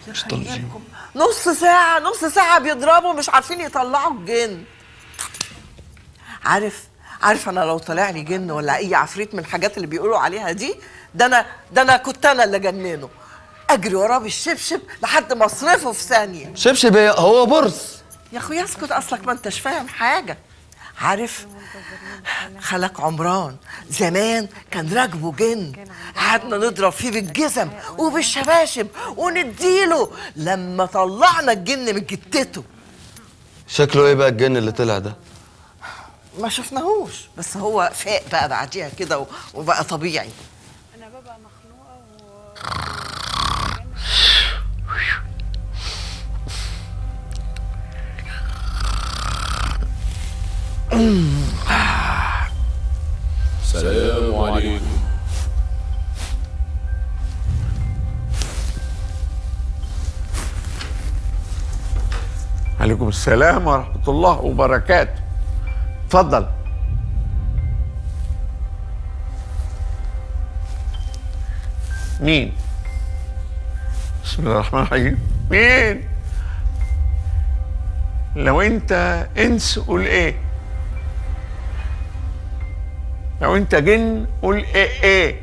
طالعين نص ساعة نص ساعة بيضربوا مش عارفين يطلعوا الجن عارف عارف انا لو طلع لي جن ولا اي عفريت من الحاجات اللي بيقولوا عليها دي ده انا ده انا كنت انا اللي جننه اجري وراه بالشبشب لحد ما اصرفه في ثانية شبشب إيه؟ هو برص يا اخويا اسكت اصلك ما انتش فاهم حاجة عارف خلق عمران زمان كان راكبه جن قعدنا نضرب فيه بالجزم وبالشباشب ونديله لما طلعنا الجن من جتته شكله إيه بقى الجن اللي طلع ده؟ ما شفناهوش بس هو فاق بقى بعديها كده و- وبقى طبيعي انا ببقى مخنوقه و السلام عليكم عليكم السلام ورحمة الله وبركاته اتفضل مين بسم الله الرحمن الرحيم مين لو انت انس قول ايه لو انت جن قول ايه ايه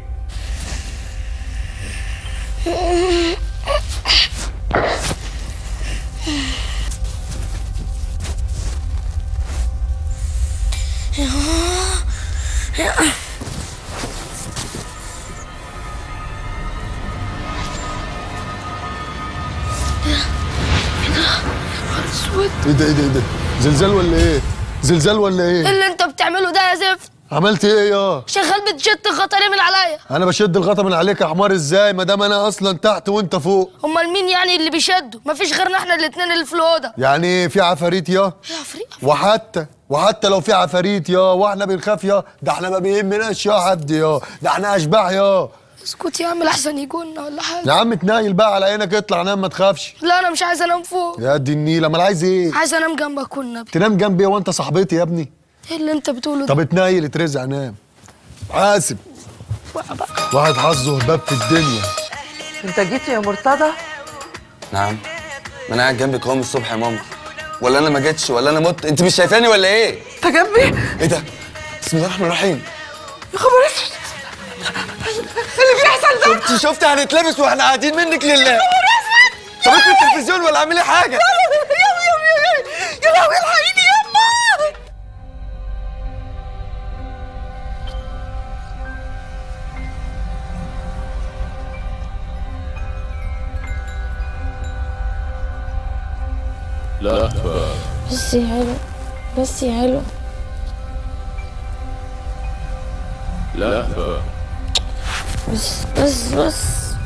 ايه ده ايه ده ايه ده زلزال ولا ايه زلزال ولا ايه ايه اللي انت بتعمله ده يا زفت عملت ايه يا شغال بتشد غطاري من عليا انا بشد الغطا من عليك يا حمار ازاي ما دام انا اصلا تحت وانت فوق امال مين يعني اللي بيشدوا مفيش غيرنا احنا الاتنين اللي في الاوضه يعني ايه في عفاريت يا يا عفريت وحتى وحتى لو في عفاريت يا واحنا بنخاف يا ده احنا ما بيهمناش يا حد يا ده احنا اشباح يا اسكت يا عم لحسن يجونا ولا حاجه يا عم تنايل بقى على عينك اطلع نام ما تخافش لا انا مش عايز انام فوق يا دي النيله امال عايز ايه عايز انام جنبك والنبي تنام جنبي وانت صاحبتي يا ابني ايه اللي انت بتقوله ده طب اتنايل اترزع نام حاسب واحد حظه هباب في الدنيا انت جيت يا مرتضى نعم ما أنا قاعد جنبك اهو من الصبح يا ماما ولا أنا ما جيتش ولا أنا مت أنت مش شايفاني ولا إيه؟ انت جنبي إيه ده؟ بسم الله الرحمن الرحيم يا خبر اسود اللي بيحصل ده انت شفتي هنتلبس واحنا قاعدين منك لله طب انت التلفزيون ولا اعملي حاجه يا لهوي الحقيني يما لهفة بس يا حلو بس يا حلو لهفة بس بس بس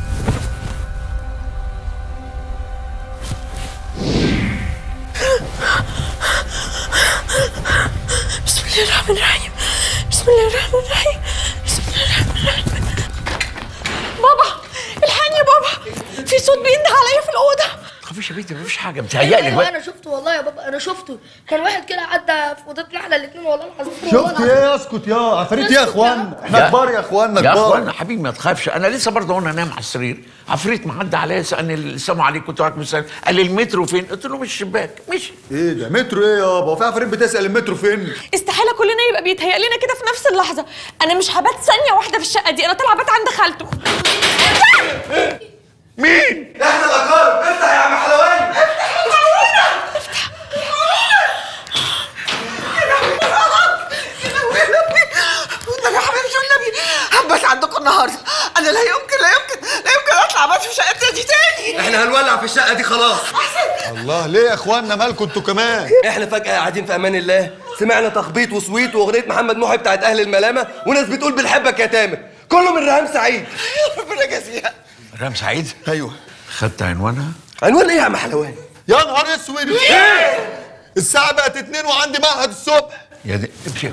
بسم الله الرحمن الرحيم بسم الله الرحمن الرحيم بسم الله الرحمن الرحيم بابا الحقني يا بابا في صوت بينده عليا في الاوضه خفيش يا بنتي مفيش حاجة متهيألك ايوه بقى انا شفته والله يا بابا انا شفته كان واحد كده عدى في اوضتنا احنا الاثنين والله العظيم والله شفت العظيم. ايه اسكت يا عفاريت يا اخوانا احنا يا- كبار يا اخوانا يا كبار اخوانا حبيبي ما تخافش انا لسه برضه وانا نايم على السرير عفريت معدي عليا سالني السلام عليكم كنت راكب السلام قال لي المترو فين قلت له من الشباك مشي ايه ده مترو ايه يابا هو في عفاريت بتسال المترو فين استحاله كلنا يبقى بيتهيأ لنا كده في نفس اللحظه انا مش هبات ثانيه واحده في الشقه دي انا طالعه بات عند خالته مين احنا الاقارب افتح يا عم حلواني والنبي يا حبيبتي والنبي هبت عندكم النهارده انا لا يمكن لا يمكن لا يمكن اطلع بس في شقتي دي تاني احنا هنولع في الشقه دي خلاص الله ليه يا اخوانا مالكم انتوا كمان احنا فجأة قاعدين في امان الله سمعنا تخبيط وصويت واغنية محمد محي بتاعت اهل الملامة وناس بتقول بنحبك يا تامر كله من رهام سعيد ربنا يجازيها رام سعيد ايوه خدت عنوانها عنوان ايه يا عم حلوان يا نهار اسود الساعة بقت اتنين وعندي معهد الصبح يا دي امشي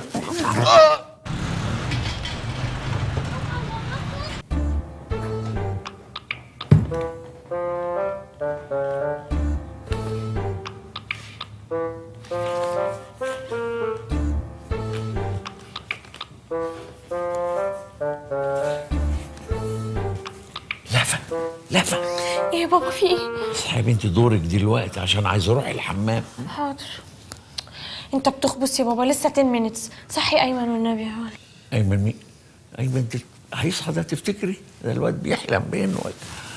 لهفة لهفة نافع ايه يا بابا في ايه اصحى يا بنتي دورك دلوقتي عشان عايز اروح الحمام حاضر انت بتخبص يا بابا لسه 10 مينتس صحي ايمن والنبي يا ولد ايمن مين ايمن دل... هيصحى ده تفتكري ده الواد بيحلم بين ولا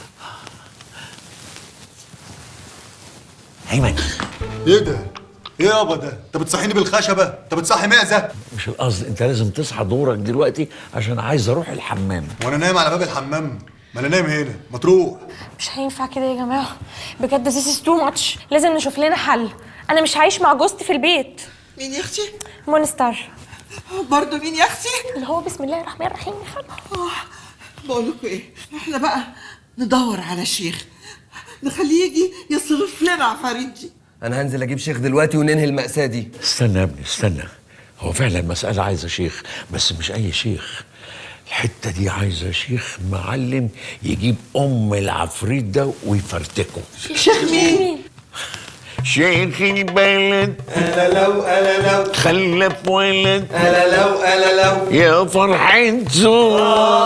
ايمن ايه ده؟ ايه يابا ده؟ انت بتصحيني بالخشبه؟ انت بتصحي معزه؟ مش القصد انت لازم تصحى دورك دلوقتي عشان عايز اروح الحمام وانا نايم على باب الحمام ما انا نايم هنا ما تروح مش هينفع كده يا جماعه بجد this is too much لازم نشوف لنا حل انا مش عايش مع جوزتي في البيت مين يا اختي مونستر برضه مين يا اختي اللي هو بسم الله الرحمن الرحيم يا خالد بقول لكم ايه احنا بقى ندور على شيخ نخليه يجي يصرف لنا عفاريت دي انا هنزل اجيب شيخ دلوقتي وننهي المأساة دي استنى يا ابني استنى هو فعلا المسألة عايزة شيخ بس مش أي شيخ الحتة دي عايزة شيخ معلم يجيب أم العفريت ده ويفرتكه شيخ مين شيخ البلد انا لو انا لو خلف ولد انا لو انا لو يا فرحته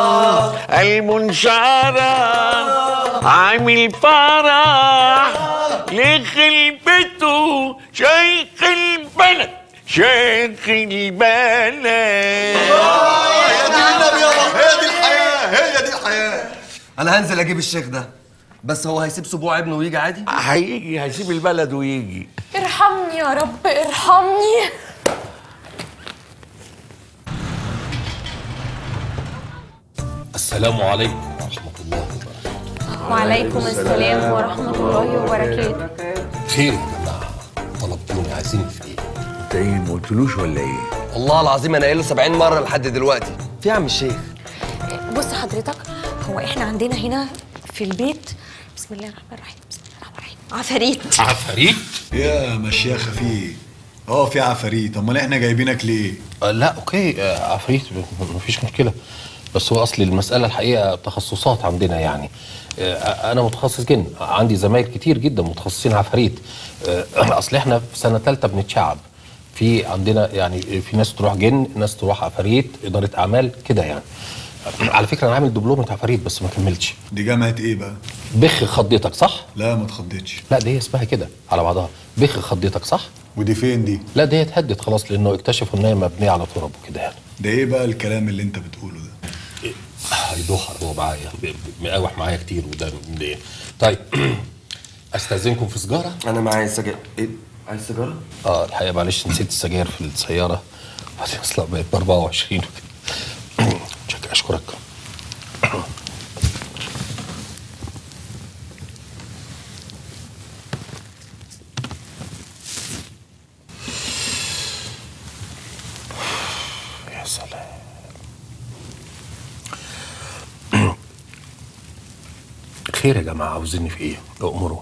المنشارة عامل فرح لخلبته شيخ البلد شيخ البلد هي دي النبي يابا هي دي الحياه هي دي الحياه انا هنزل اجيب الشيخ ده بس هو هيسيب سبوع ابنه ويجي عادي هيجي هيسيب البلد ويجي ارحمني يا رب ارحمني السلام عليكم ورحمة الله وبركاته وعليكم السلام ورحمه الله وبركاته خير يا جماعة طلبتوني عايزين في ايه؟ انت ايه ما قلتلوش ولا ايه؟ والله العظيم انا قايله 70 مرة لحد دلوقتي في يا عم الشيخ بص حضرتك هو احنا عندنا هنا في البيت بسم الله الرحمن الرحيم بسم الله الرحمن الرحيم عفاريت عفاريت؟ يا مشيخه في ايه؟ اه في عفاريت امال احنا جايبينك ليه؟ آه لا اوكي آه عفريت م- مفيش مشكلة بس هو اصل المسألة الحقيقة تخصصات عندنا يعني آه انا متخصص جن عندي زمايل كتير جدا متخصصين عفاريت آه اصل احنا في سنة تالتة بنتشعب في عندنا يعني في ناس تروح جن ناس تروح عفاريت إدارة أعمال كده يعني على فكرة أنا عامل دبلومة عفاريت بس ما كملتش دي جامعه ايه بقى؟ بخ خضيتك صح؟ لا ما اتخضيتش لا دي هي اسمها كده على بعضها بخ خضيتك صح؟ ودي فين دي؟ لا دي اتهدت خلاص لانه اكتشفوا ان هي مبنيه على تراب وكده يعني ده ايه بقى الكلام اللي انت بتقوله ده؟ هيدوخر هو معايا ب- ب- مقاوح معايا كتير وده مضايقني طيب استاذنكم في سجاره انا معايا سجاير ايه عايز سيجاره اه الحقيقه معلش نسيت السجاير في السياره بعدين اصلا بقت ب 24 وكده شك اشكرك يا سلام خير يا جماعه عاوزيني في ايه؟ اؤمروا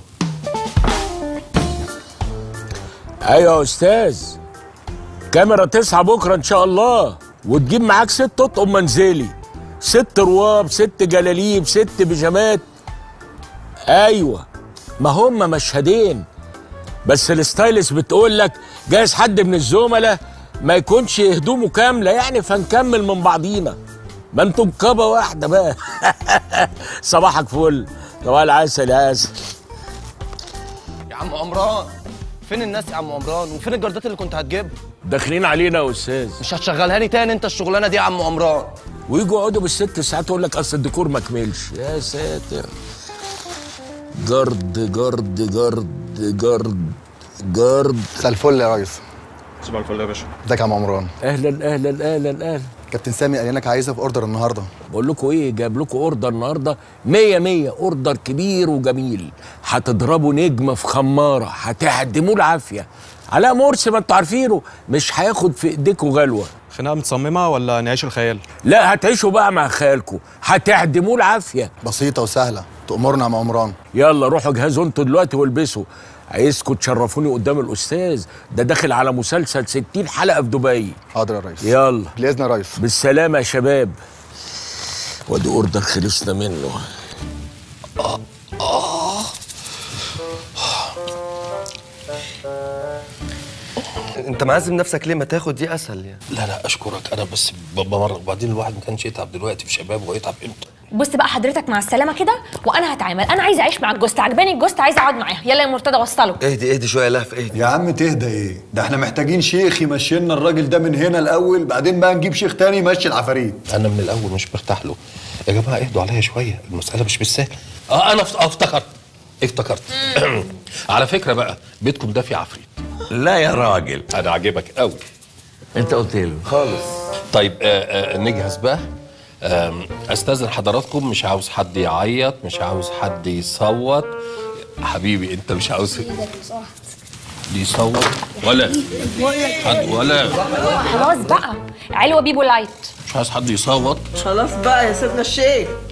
ايوه يا استاذ كاميرا تسعة بكره ان شاء الله وتجيب معاك ست اطقم منزلي ست رواب ست جلاليب ست بيجامات ايوه ما هم مشهدين بس الستايلس بتقول لك جايز حد من الزملاء ما يكونش هدومه كامله يعني فنكمل من بعضينا ما انتم كبه واحده بقى صباحك فل صباح العسل يا عسل يا عم عمران فين الناس يا عم عمران وفين الجردات اللي كنت هتجيبها داخلين علينا يا استاذ مش هتشغلها لي تاني انت الشغلانه دي يا عم عمران ويجوا يقعدوا بالست ساعات يقول لك اصل الديكور ما كملش يا ساتر جرد جرد جرد جرد جرد مساء الفل يا ريس صباح الفل يا باشا ازيك يا عم عمران اهلا اهلا اهلا اهلا كابتن سامي قال لك عايزها في اوردر النهارده بقول لكم ايه جاب لكم اوردر النهارده 100 100 اوردر كبير وجميل هتضربوا نجمه في خماره هتهدموه العافيه علاء مرسي ما انتوا عارفينه مش هياخد في ايديكوا غلوه خناقه متصممه ولا نعيش الخيال لا هتعيشوا بقى مع خيالكم هتهدموه العافيه بسيطه وسهله تأمرنا يا عم عمران يلا روحوا جهزوا انتوا دلوقتي والبسوا عايزكم تشرفوني قدام الاستاذ ده داخل على مسلسل 60 حلقه في دبي حاضر يا ريس يلا بالاذن يا ريس بالسلامه يا شباب وادي اوردر خلصنا منه انت معزم نفسك ليه ما تاخد دي اسهل يعني لا لا اشكرك انا بس ب- بمرق وبعدين الواحد ما كانش يتعب دلوقتي في شباب ويتعب امتى بص بقى حضرتك مع السلامه كده وانا هتعامل انا عايزه اعيش مع الجوست عجباني الجوست عايزه اقعد معاها يلا يا مرتضى وصله اهدي اهدي شويه لهف اهدي يا عم تهدى ايه ده احنا محتاجين شيخ يمشي لنا الراجل ده من هنا الاول بعدين بقى نجيب شيخ تاني يمشي العفاريت انا من الاول مش مرتاح له يا جماعه اهدوا عليا شويه المساله مش بالسهل اه انا افت- آه، افتكرت افتكرت على فكره بقى بيتكم ده فيه عفريت لا يا راجل انا عاجبك قوي انت قلت له خالص طيب آه آه نجهز بقى آم، استاذن حضراتكم مش عاوز حد يعيط مش عاوز حد يصوت حبيبي انت مش عاوز يصوت ولا حد ولا خلاص بقى علوه بيبو لايت مش عاوز حد يصوت خلاص بقى يا سيدنا الشيخ